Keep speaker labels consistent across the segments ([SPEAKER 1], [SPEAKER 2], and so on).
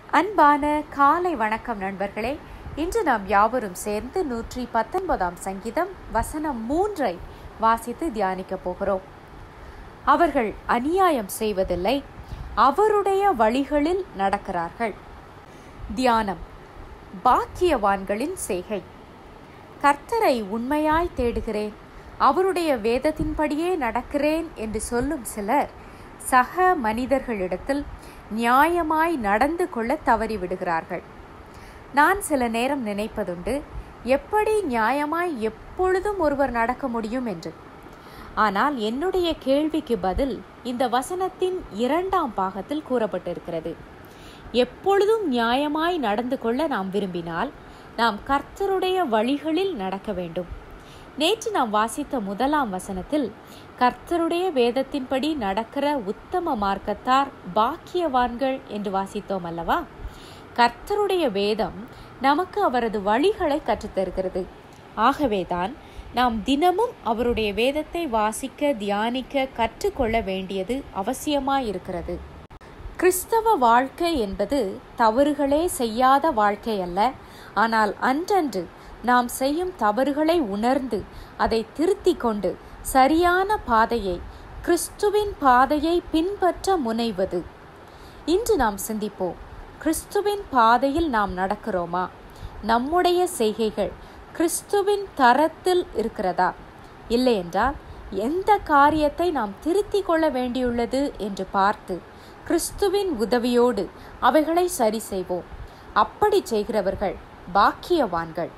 [SPEAKER 1] அன்பான காலை வணக்கம் நண்பர்களே இன்று நாம் யாவரும் சேர்ந்து நூற்றி பத்தொன்பதாம் சங்கீதம் வசனம் மூன்றை வாசித்து தியானிக்க போகிறோம் அவர்கள் அநியாயம் செய்வதில்லை அவருடைய வழிகளில் நடக்கிறார்கள் தியானம் பாக்கியவான்களின் செய்கை கர்த்தரை உண்மையாய் தேடுகிறேன் அவருடைய வேதத்தின்படியே நடக்கிறேன் என்று சொல்லும் சிலர் சக மனிதர்களிடத்தில் நியாயமாய் நடந்து கொள்ள தவறிவிடுகிறார்கள் நான் சில நேரம் நினைப்பதுண்டு எப்படி நியாயமாய் எப்பொழுதும் ஒருவர் நடக்க முடியும் என்று ஆனால் என்னுடைய கேள்விக்கு பதில் இந்த வசனத்தின் இரண்டாம் பாகத்தில் கூறப்பட்டிருக்கிறது எப்பொழுதும் நியாயமாய் நடந்து கொள்ள நாம் விரும்பினால் நாம் கர்த்தருடைய வழிகளில் நடக்க வேண்டும் நேற்று நாம் வாசித்த முதலாம் வசனத்தில் கர்த்தருடைய வேதத்தின்படி நடக்கிற உத்தம மார்க்கத்தார் பாக்கியவான்கள் என்று வாசித்தோம் அல்லவா கர்த்தருடைய வேதம் நமக்கு அவரது வழிகளை கற்றுத்தருகிறது ஆகவேதான் நாம் தினமும் அவருடைய வேதத்தை வாசிக்க தியானிக்க கற்றுக்கொள்ள வேண்டியது அவசியமாயிருக்கிறது கிறிஸ்தவ வாழ்க்கை என்பது தவறுகளே செய்யாத வாழ்க்கை அல்ல ஆனால் அன்றன்று நாம் செய்யும் தவறுகளை உணர்ந்து அதை திருத்தி கொண்டு சரியான பாதையை கிறிஸ்துவின் பாதையை பின்பற்ற முனைவது இன்று நாம் சிந்திப்போம் கிறிஸ்துவின் பாதையில் நாம் நடக்கிறோமா நம்முடைய செய்கைகள் கிறிஸ்துவின் தரத்தில் இருக்கிறதா இல்லையென்றால் எந்த காரியத்தை நாம் திருத்திக் கொள்ள வேண்டியுள்ளது என்று பார்த்து கிறிஸ்துவின் உதவியோடு அவைகளை சரி செய்வோம் அப்படி செய்கிறவர்கள் பாக்கியவான்கள்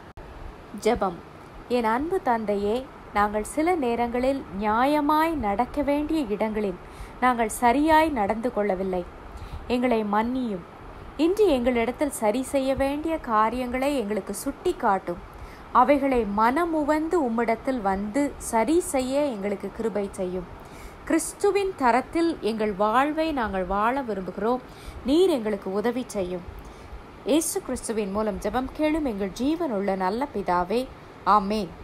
[SPEAKER 1] ஜெபம் என் அன்பு தந்தையே நாங்கள் சில நேரங்களில் நியாயமாய் நடக்க வேண்டிய இடங்களில் நாங்கள் சரியாய் நடந்து கொள்ளவில்லை எங்களை மன்னியும் இன்று எங்களிடத்தில் சரி செய்ய வேண்டிய காரியங்களை எங்களுக்கு சுட்டி காட்டும் அவைகளை மனமுவந்து உம்மிடத்தில் வந்து சரி செய்ய எங்களுக்கு கிருபை செய்யும் கிறிஸ்துவின் தரத்தில் எங்கள் வாழ்வை நாங்கள் வாழ விரும்புகிறோம் நீர் எங்களுக்கு உதவி செய்யும் இயேசு கிறிஸ்துவின் மூலம் ஜெபம் கேளும் எங்கள் ஜீவனுள்ள நல்ல பிதாவே ஆமேன்